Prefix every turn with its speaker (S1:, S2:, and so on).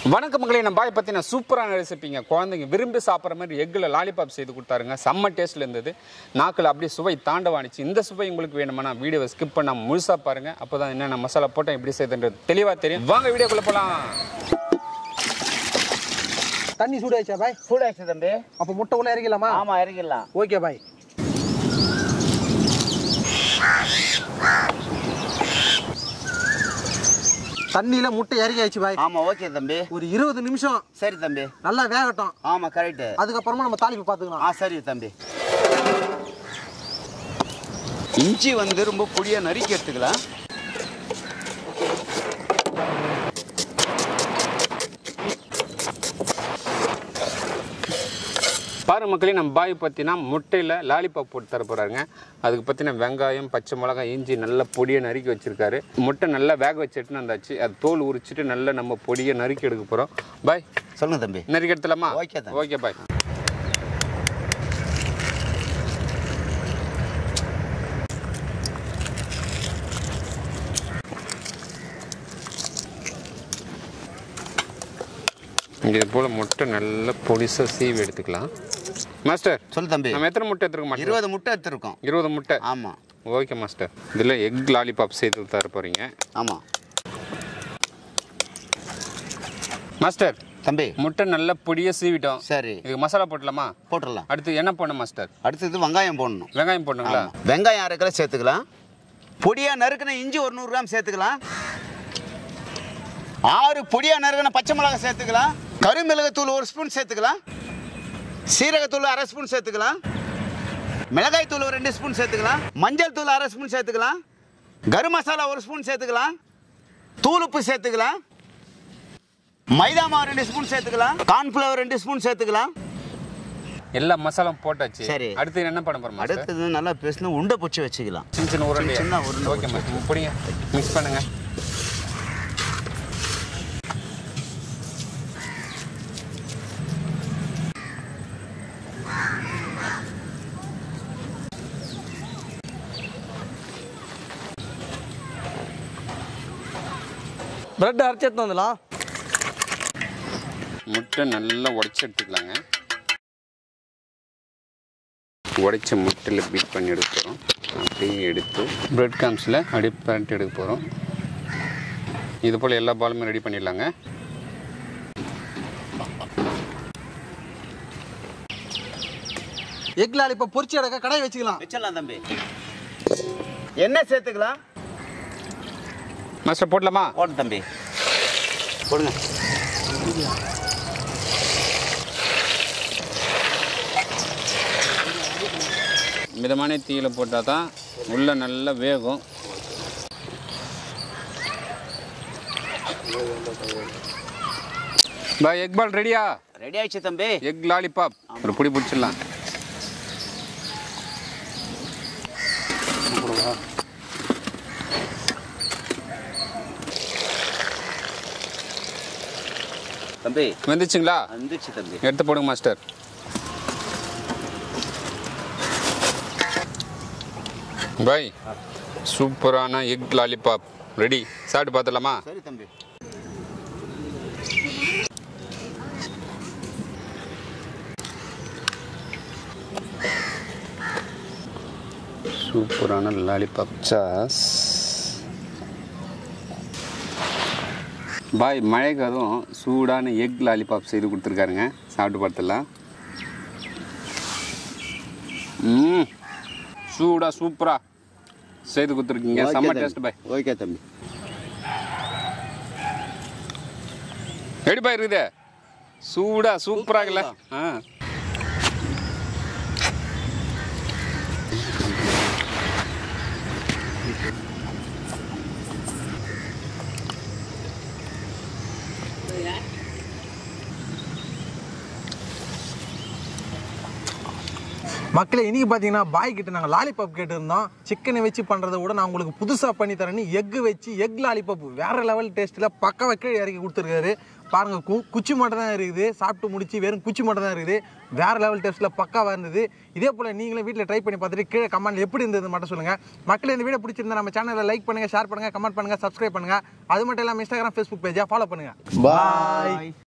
S1: வணக்கம் மகளே நம்ம பாய் பற்றின சூப்பரான ரெசிபிங்க குழந்தைங்க விரும்பி சாப்பிட்ற மாதிரி எக்கில் லாலிபாப் செய்து கொடுத்தாருங்க செம்ம டேஸ்ட்டில் இருந்தது நாக்கில் அப்படியே சுவை தாண்டவாணிச்சு இந்த சுவை உங்களுக்கு வேணுமானா வீடியோவை ஸ்கிப் பண்ணாம முழுசாக பாருங்கள் அப்போ தான் என்னென்ன மசாலா போட்டேன் எப்படி செய்யுதுன்றது தெளிவாக தெரியும் வாங்க வீடியோக்குள்ளே போகலாம்
S2: தண்ணி சூடாயிச்சா பாய்
S3: சூடாச்சு தம்பி
S2: அப்போ முட்டை உள்ள இறக்கலாமா
S3: ஆமா இறங்கிடலாம்
S2: ஓகே பாய் தண்ணியில முட்டை இறக்கியாச்சு பாய்
S3: ஆமா ஓகே தம்பி
S2: ஒரு இருபது நிமிஷம்
S3: சரி தம்பி
S2: நல்லா வேகட்டும்
S3: ஆமா கரெக்ட்
S2: அதுக்கப்புறமா நம்ம தாளிப்பு பார்த்துக்கலாம்
S3: ஆ சரி தம்பி இஞ்சி வந்து ரொம்ப பொடியா நறுக்கி எடுத்துக்கலாம்
S1: பாரு மக்களே நம்ம பாய் பார்த்தீங்கன்னா முட்டையில் லாலிபாப் போட்டு தர போகிறாருங்க அதுக்கு பார்த்தீங்கன்னா வெங்காயம் பச்சை மிளகாய் இஞ்சி நல்லா பொடியை நறுக்கி வச்சிருக்காரு முட்டை நல்லா வேக வச்சுட்டுன்னு வந்தாச்சு அது தோல் உரிச்சிட்டு நல்லா நம்ம பொடியை நறுக்கி எடுக்க போகிறோம் பாய்
S3: சொல்லுங்க தம்பி
S1: நறுக்கி எடுத்துலாமா
S3: ஓகே தான்.
S1: ஓகே பாய் இது போல் முட்டை நல்லா பொடிசாக சீவி எடுத்துக்கலாம் மாஸ்டர்
S3: சொல்லு தம்பி
S1: நம்ம எத்தனை முட்டை எடுத்துருக்க மாட்டோம்
S3: இருபது முட்டை எடுத்துருக்கோம்
S1: இருபது முட்டை
S3: ஆமா
S1: ஓகே மாஸ்டர் இதில் எக் லாலிபாப் செய்து தர போகிறீங்க
S3: ஆமா
S1: மாஸ்டர்
S3: தம்பி
S1: முட்டை நல்லா பொடியாக சீவிட்டோம்
S3: சரி
S1: இதுக்கு மசாலா போட்டலாமா
S3: போட்டுடலாம்
S1: அடுத்து என்ன போடணும் மாஸ்டர்
S3: அடுத்தது வெங்காயம் போடணும்
S1: வெங்காயம் போடணுங்களா
S3: ஆமா. வெங்காயம் அரை கிலோ சேர்த்துக்கலாம் பொடியா நறுக்கின இஞ்சி ஒரு நூறு கிராம் சேர்த்துக்கலாம் ஆறு பொடியா நறுக்கின பச்சை மிளகாய் சேர்த்துக்கலாம் கருமிளகுத்தூள் ஒரு ஸ்பூன் சேர்த்துக்கலாம் சீரகத்தூள் அரை ஸ்பூன் சேர்த்துக்கலாம் மிளகாய் தூள் ஒரு ரெண்டு ஸ்பூன் சேர்த்துக்கலாம் மஞ்சள் தூள் அரை ஸ்பூன் சேர்த்துக்கலாம் கரும் மசாலா ஒரு ஸ்பூன் சேர்த்துக்கலாம் தூள் உப்பு சேர்த்துக்கலாம் மைதா மாவு ரெண்டு ஸ்பூன் சேர்த்துக்கலாம் கார்ன்ஃப்ளவர் ரெண்டு ஸ்பூன் சேர்த்துக்கலாம்
S1: எல்லா மசாலாம் போட்டாச்சு
S3: சரி.
S1: அடுத்து என்ன பண்ண போறோம் மாஸ்டர்
S3: அடுத்தது நல்லா பேசினா உண்டை பிடிச்சி வச்சுக்கலாம்
S1: சின்ன சின்ன உருண்டை
S3: சின்ன சின்ன உருண்டை
S1: ஓகே மாஸ்டர் பிடிங்க மிக்ஸ் பண்ணுங்க
S2: பிரெட் அரைச்சி எடுத்து வந்துடலாம்
S1: முட்டை நல்லா உடைச்சு எடுத்துக்கலாங்க உடைச்ச முட்டையில் பீட் பண்ணி எடுக்க போகிறோம் அப்படியே எடுத்து பிரெட் காம்ஸில் அப்படியே பரட்டி எடுக்க போகிறோம் இது போல் எல்லா பாலுமே ரெடி பண்ணிடலாங்க
S2: எக் லாலிபப் பொரிச்சு எடுக்க கடாய் வச்சுக்கலாம்
S3: வச்சிடலாம் தம்பி எண்ணெய் சேர்த்துக்கலாம்
S1: மாஸ்டர் போடலாமா
S3: போடு தம்பி போடுங்க
S1: மிதமான தீயில போட்டால் தான் உள்ளே நல்லா வேகும் பாய் எக் பால் ரெடியா
S3: ரெடி ஆயிடுச்சு தம்பி
S1: எக் லாலிபாப் ஒரு புடி பிடிச்சிடலாம்
S3: தம்பி
S1: வந்துச்சுங்களா
S3: வந்துச்சு தம்பி
S1: எடுத்து போடுங்க மாஸ்டர் பாய் சூப்பரான எக் லாலிபாப் ரெடி சாப்பிட்டு பார்த்துடலாமா
S3: சரி தம்பி
S1: சூப்பரான லாலிபாப் சாஸ் பாய் மழைக்கு அதுவும் சூடான எக் லாலிபாப் செய்து கொடுத்துருக்காருங்க சாப்பிட்டு பார்த்துடலாம் ம் சூடாக சூப்பராக செய்து கொடுத்துருக்கீங்க
S3: ஓகே
S1: செம்ம
S3: தம்பி.
S1: டேஸ்ட் பாய்
S3: ஓகே தம்பி
S1: எப்படி பாய் இருக்குது சூடா சூப்பராகல ஆ
S2: மக்களே இன்னைக்கு பார்த்தீங்கன்னா பாய் கிட்ட நாங்கள் லாலிபாப் கேட்டிருந்தோம் சிக்கனை வச்சு பண்ணுறத விட நான் உங்களுக்கு புதுசாக பண்ணி தரேன்னு எக் வச்சு எக் லாலிபாப் வேற லெவல் டேஸ்ட்டில் பக்கம் வைக்க இறக்கி கொடுத்துருக்காரு பாருங்க கு குச்சி மட்டும் தான் இருக்குது சாப்பிட்டு முடிச்சு வெறும் குச்சி மட்டும் தான் இருக்குது வேற லெவல் டேஸ்ட்டில் பக்காவாக இருந்தது இதே போல் நீங்களும் வீட்டில் ட்ரை பண்ணி பார்த்துட்டு கீழே கமெண்ட் எப்படி இருந்தது மட்டும் சொல்லுங்கள் மக்கள் இந்த வீடியோ பிடிச்சிருந்தா நம்ம சேனலை லைக் பண்ணுங்கள் ஷேர் பண்ணுங்கள் கமெண்ட் பண்ணுங்கள் சப்ஸ்கிரைப் பண்ணுங்கள் அது மட்டும் இல்லாமல் இன்ஸ்டாகிராம் ஃபேஸ்புக் பேஜை ஃபாலோ பண்ணுங்கள் பாய்